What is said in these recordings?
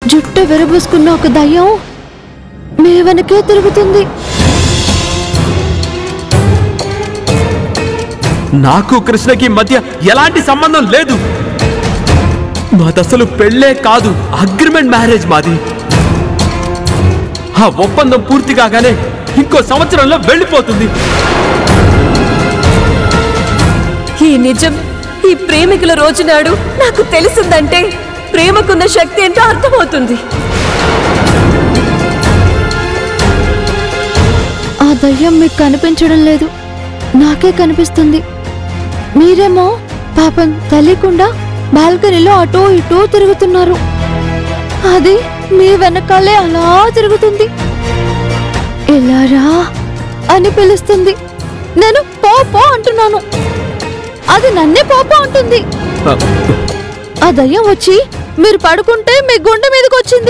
జుట్టు విరబూసుకున్న ఒక దయ్యం మీ వెనకే తిరుగుతుంది నాకు కృష్ణకి మధ్య ఎలాంటి సంబంధం లేదు మాదసలు పెళ్ళే కాదు అగ్రిమెంట్ మ్యారేజ్ మాది ఆ ఒప్పందం పూర్తి కాగానే ఇంకో సంవత్సరంలో వెళ్ళిపోతుంది ఈ నిజం ఈ ప్రేమికుల రోజునాడు నాకు తెలిసిందంటే ప్రేమకున్న శక్తి ఏంటో అర్థమవుతుంది ఆ దయ్యం మీకు కనిపించడం లేదు నాకే కనిపిస్తుంది మీరేమో పాపం తెలియకుండా బాల్కనీలో అటూ ఇటూ తిరుగుతున్నారు అది మీ వెనకాలే అలా తిరుగుతుంది ఇలా రా అని పిలుస్తుంది నేను పో పో అంటున్నాను అది నన్నే పో పో అంటుంది ఆ దయ్యం వచ్చి మీరు పడుకుంటే మీ గుండె మీదకి వచ్చింది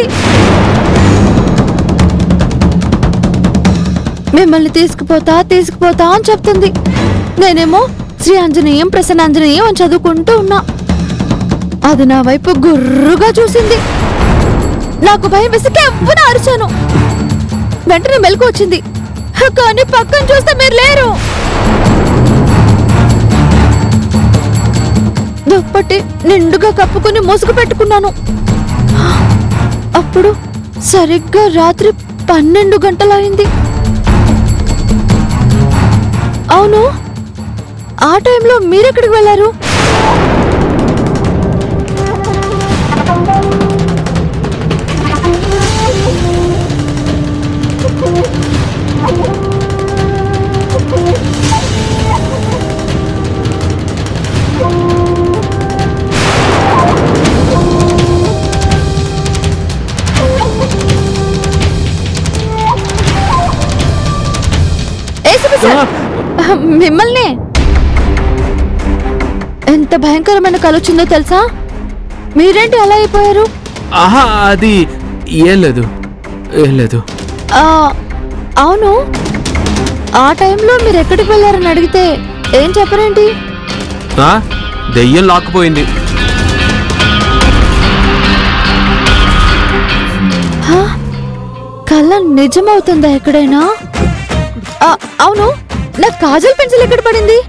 మిమ్మల్ని తీసుకుపోతా తీసుకుపోతా అని చెప్తుంది నేనేమో శ్రీ ఆంజనేయం ప్రసన్నాంజనేయం అని చదువుకుంటూ ఉన్నా అది నా వైపు గుర్రుగా చూసింది నాకు భయం వేసి ఎవ్వన అరిచాను వెంటనే మెలకు వచ్చింది కానీ పక్కన చూస్తే మీరు లేరు దుప్పటి నిండుగా కప్పుకుని ముసుగు పెట్టుకున్నాను అప్పుడు సరిగ్గా రాత్రి పన్నెండు గంటలైంది అవును ఆ టైంలో మీరెక్కడికి వెళ్ళారు ఏసీపీ సార్ మిమ్మల్ని ఎంత భయంకరమైన కల వచ్చిందో తెలుసా మీరేంటి అలా అయిపోయారు ఆహా అది ఏం లేదు ఏం లేదు ఆ, అవును ఆ టైంలో మీరు ఎక్కడికి వెళ్ళారని అడిగితే ఏం చెప్పరేంటి ఆ, దెయ్యం లాక్కుపోయింది హా? కళ్ళ నిజమవుతుందా ఎక్కడైనా ఆ, అవును నా కాజల్ పెన్సిల్ ఎక్కడ పడింది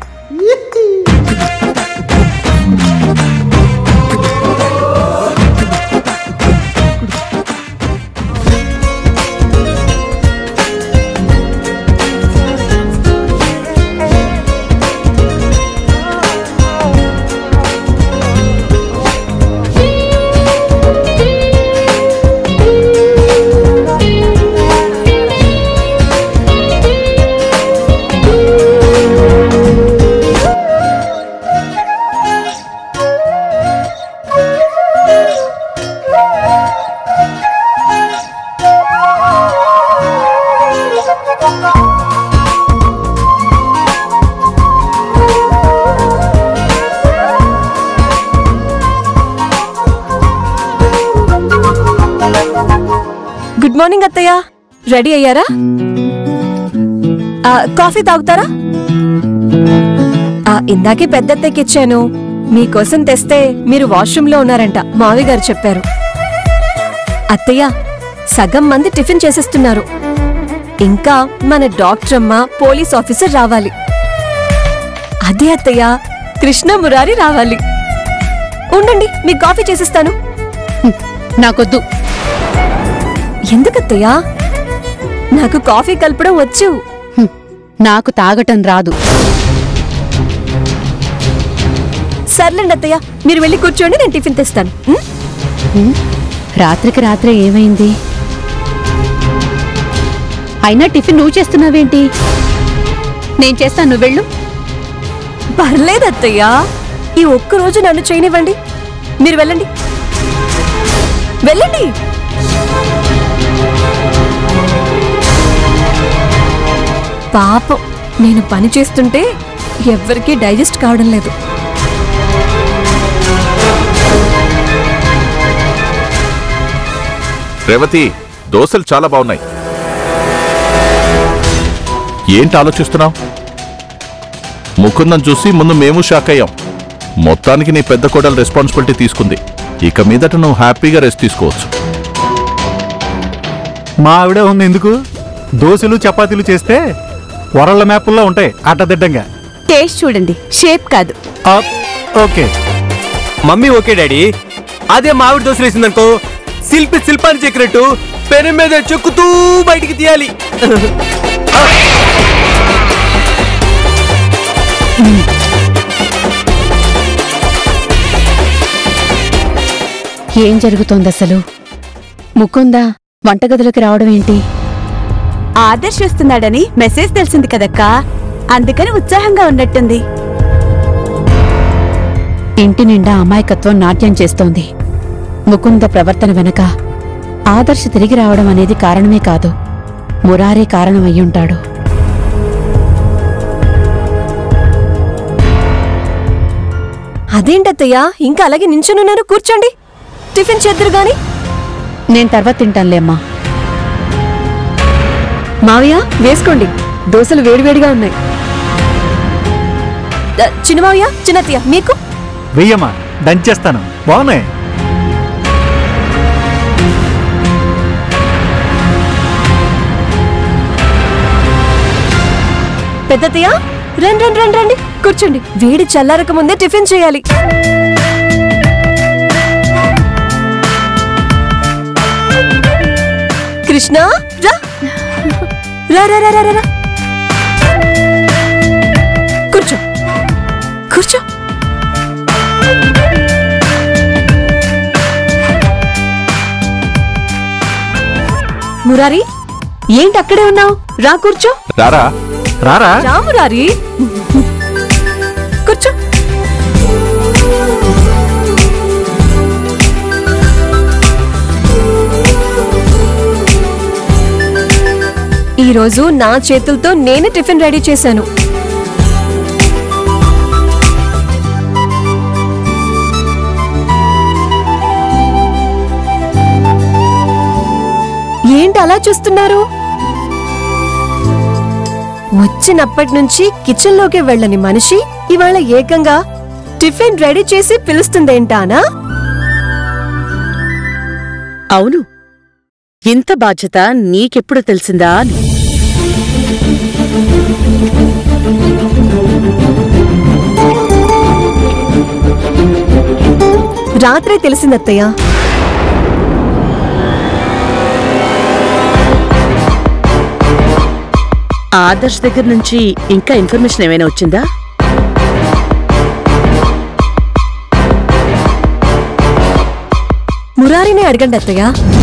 గుడ్ మార్నింగ్ అత్తయ్య రెడీ అయ్యారా ఆ, కాఫీ తాగుతారా ఆ, ఇందాకే పెద్ద అత్తయ్యకి ఇచ్చాను మీకోసం తెస్తే మీరు వాష్రూమ్ లో ఉన్నారంట మావి గారు చెప్పారు అత్తయ్య సగం మంది టిఫిన్ చేసేస్తున్నారు ఇంకా మన డాక్టర్ అమ్మ పోలీస్ ఆఫీసర్ రావాలి అదే అత్తయ్య కృష్ణ మురారి రావాలి ఉండండి మీకు కాఫీ చేసిస్తాను నాకొద్దు ఎందుకత్తయ్యా నాకు కాఫీ కలపడం వచ్చు హ్మ్. నాకు తాగటం రాదు సర్లేండి అత్తయ్య మీరు వెళ్ళి కూర్చోండి నేను టిఫిన్ తెస్తాను ఉం? హ్మ్? రాత్రికి రాత్రే ఏమైంది అయినా టిఫిన్ నువ్వు చేస్తున్నావేంటి నేను చేస్తాను నువ్వు వెళ్ళు పర్లేదు అత్తయ్య ఈ ఒక్క రోజు నన్ను చేయనివ్వండి మీరు వెళ్ళండి వెళ్ళండి పాపం నేను పని చేస్తుంటే ఎవ్వరికీ డైజెస్ట్ కావడం లేదు రేవతి దోశలు చాలా బాగున్నాయి ఏంటి ఆలోచిస్తున్నావు ముకుందం చూసి ముందు మేము షాక్ అయ్యాం మొత్తానికి నీ పెద్ద కోడలు రెస్పాన్సిబిలిటీ తీసుకుంది ఇక మీదట నువ్వు హ్యాపీగా రెస్ట్ తీసుకోవచ్చు మా ఆవిడే ఉంది ఎందుకు దోశలు చపాతీలు చేస్తే వరల్డ్ మ్యాపుల్లో ఉంటాయి అడ్డదిడ్డంగా టేస్ట్ చూడండి షేప్ కాదు ఆ, ఓకే మమ్మీ ఓకే డాడీ అదే మామిడి దోశలు వేసిందనుకో శిల్పి శిల్పాన్ని చెక్కినట్టు పెనం మీద చెక్కుతూ బయటికి తీయాలి ఏం జరుగుతోంది అసలు ముకుందా వంటగదిలోకి రావడం ఏంటి ఆదర్శ్ వస్తున్నాడని మెసేజ్ తెలిసింది కదక్కా అందుకని ఉత్సాహంగా ఉన్నట్టుంది ఇంటి నిండా అమాయకత్వం నాట్యం చేస్తోంది ముకుంద ప్రవర్తన వెనక ఆదర్శ్ తిరిగి రావడం అనేది కారణమే కాదు మురారే కారణం అయ్యుంటాడు అదేంటత్తయ్యా ఇంకా అలాగే నించునున్నారు కూర్చోండి టిఫిన్ చేద్దరు గాని నేను తర్వాత తింటానులేమ్మా మావయ్య వేసుకోండి దోశలు వేడివేడిగా ఉన్నాయి ఆ, చిన్న మావయ్య చిన్నత్తయ్య మీకు వెయ్యమ్మా దంచేస్తాను బాగున్నాయి పెద్దతయ్య రండి రండి రండి రండి కూర్చోండి వేడి చల్లారక ముందే టిఫిన్ చేయాలి కృష్ణ రా రా రా రా రా, రా రా కూర్చో కూర్చో మురారి ఏంటి అక్కడే ఉన్నావు రా కూర్చో రారా రారా రా మురారి కూర్చో ఈరోజు నా చేతులతో నేనే టిఫిన్ రెడీ చేశాను ఏంటి అలా చూస్తున్నారు వచ్చినప్పటి నుంచి కిచెన్లోకి వెళ్ళని మనిషి ఇవాళ ఏకంగా టిఫిన్ రెడీ చేసి పిలుస్తుందేంటానా అవును ఇంత బాధ్యత నీకెప్పుడు తెలిసిందా అని రాత్రే తెలిసిందత్తయ్య ఆదర్శ్ దగ్గర నుంచి ఇంకా ఇన్ఫర్మేషన్ ఏమైనా వచ్చిందా మురారినే అడగండి అత్తయ్య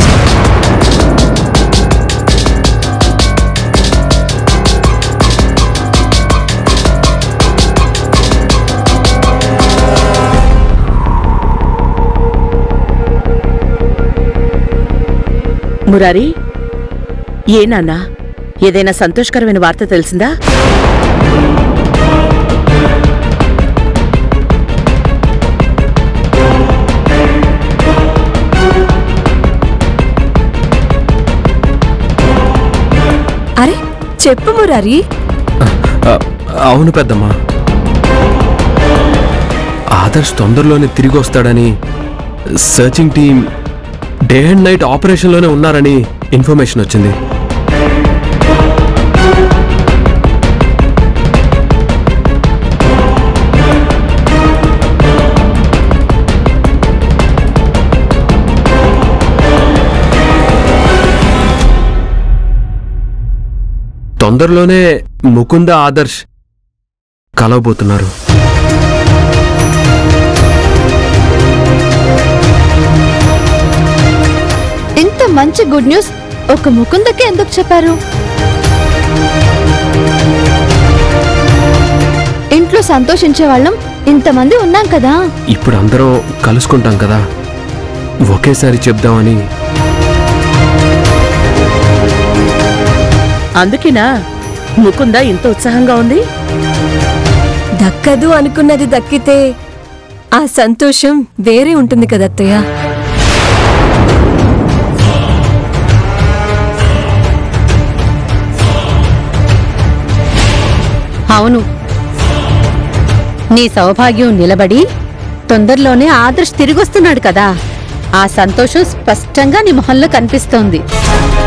మురారి ఏ నాన్నా ఏదైనా సంతోషకరమైన వార్త తెలిసిందా అరే చెప్పు మురారి ఆ, అవును పెద్దమ్మా ఆదర్శ్ తొందరలోనే తిరిగి వస్తాడని searching team day and night ఆపరేషన్లోనే ఉన్నారని ఇన్ఫర్మేషన్ వచ్చింది తొందరలోనే ముకుంద ఆదర్శ్ కలవబోతున్నారు ఇంత మంచి గుడ్ న్యూస్ ఒక ముకుందకి ఎందుకు చెప్పారు ఇంట్లో సంతోషించే వాళ్ళం ఇంతమంది ఉన్నాం కదా ఇప్పుడు అందరం కలుసుకుంటాం కదా ఒకేసారి చెప్దామని అందుకేనా ముకుంద ఇంత ఉత్సాహంగా ఉంది దక్కదు అనుకున్నది దక్కితే ఆ సంతోషం వేరే ఉంటుంది కదా అత్తయ్య అవును నీ సౌభాగ్యం నిలబడి తొందరలోనే ఆదర్శ్ తిరిగొస్తున్నాడు కదా ఆ సంతోషం స్పష్టంగా నీ మొహంలో కనిపిస్తోంది